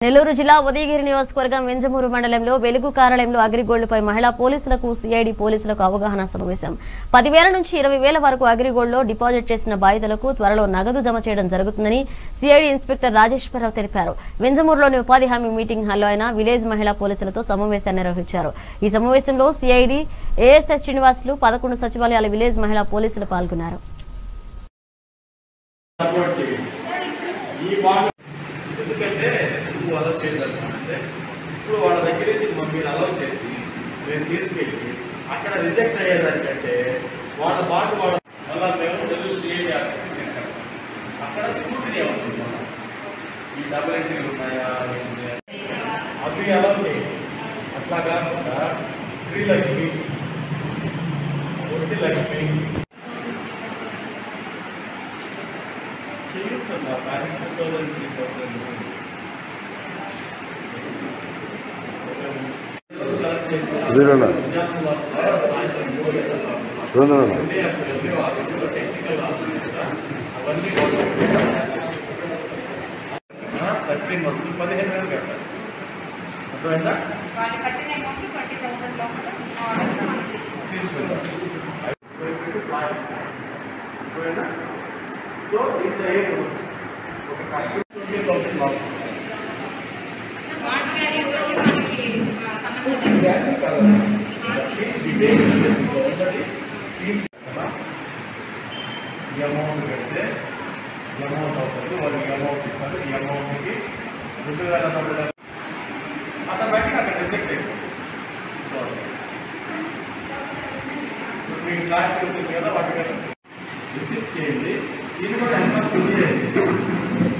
నెల్లూరు జిల్లా ఉదయగిరి నియోజకవర్గం వెంజమూరు మండలంలో వెలుగు కార్యాలయంలో అగ్రిగోల్డ్పై మహిళా పోలీసులకు సిఐడి పోలీసులకు అవగాహన సమావేశం పదివేల నుంచి ఇరవై వేల వరకు అగ్రిగోల్డ్లో డిపాజిట్ చేసిన బాధితులకు త్వరలో నగదు జమ చేయడం జరుగుతుందని సిఐడి ఇన్స్పెక్టర్ రాజేశ్వరరావు తెలిపారు వెంజమూరులోని ఉపాధి హామీ మీటింగ్ హాల్లో ఆయన విలేజ్ మహిళా పోలీసులతో సమావేశాన్ని నిర్వహించారు ఈ సమావేశంలో సిఐడి ఏఎస్ఎస్ శ్రీనివాసులు పదకొండు సచివాలయాల విలేజ్ మహిళా పోలీసులు పాల్గొన్నారు సపోర్ట్ చేయండి ఈ బాండ్ ఎందుకంటే నువ్వు అలౌ చేయగలుగుతానంటే ఇప్పుడు వాళ్ళ దగ్గర నుంచి మమ్మల్ని మీరు అలౌ చేసి మేము తీసుకెళ్ళి అక్కడ రిజెక్ట్ అయ్యేదానికంటే వాళ్ళ బాండ్ వాళ్ళ అలా మేము తెలుగు సిఐడి ఆఫీస్కి తీసుకెళ్తాం అక్కడ స్కూటీ ఏమనుకుంటున్నాం ఈ డబుల్ ఎంట్రీలు ఉన్నాయా లేకపోతే అవి అలౌ చేయండి అట్లా కాకుండా శ్రీలక్ష్మి ఒట్టి లక్ష్మి చేయొచ్చమ్మా కానీ two thousand three thousand Veeranna. Surendranna thirteen months పదిహేను వేలు కట్టాలి అర్థమైందా వాళ్ళు కట్టిన అమౌంట్ ట్వంటీ థౌసండ్ లోపల ఆర్డర్ మనం తీసుకోవాలి తీసుకుందాం అర్థమైందా సో ఇంత ఏం ఒక కష్టం ట్వంటీ థౌసండ్ లాస్ వాటి వారి ఎవరికి మనకి ఆ, సంబంధం లేదు అమౌంట్ పెడితే అమౌంట్ అవుతుంది వాళ్ళు అమౌంట్ ఇస్తారు ఈ అమౌంట్కి రెండు వేల నలభై ఆటోమేటిక్ అక్కడ రిజెక్ట్ అయిపోతుంది సో ఇప్పుడు మీకు క్లారిటీ ఉంటుంది కదా వాటి మీద రిసీవ్ చేయండి ఇది కూడా ఎంత ఫిల్ చేసి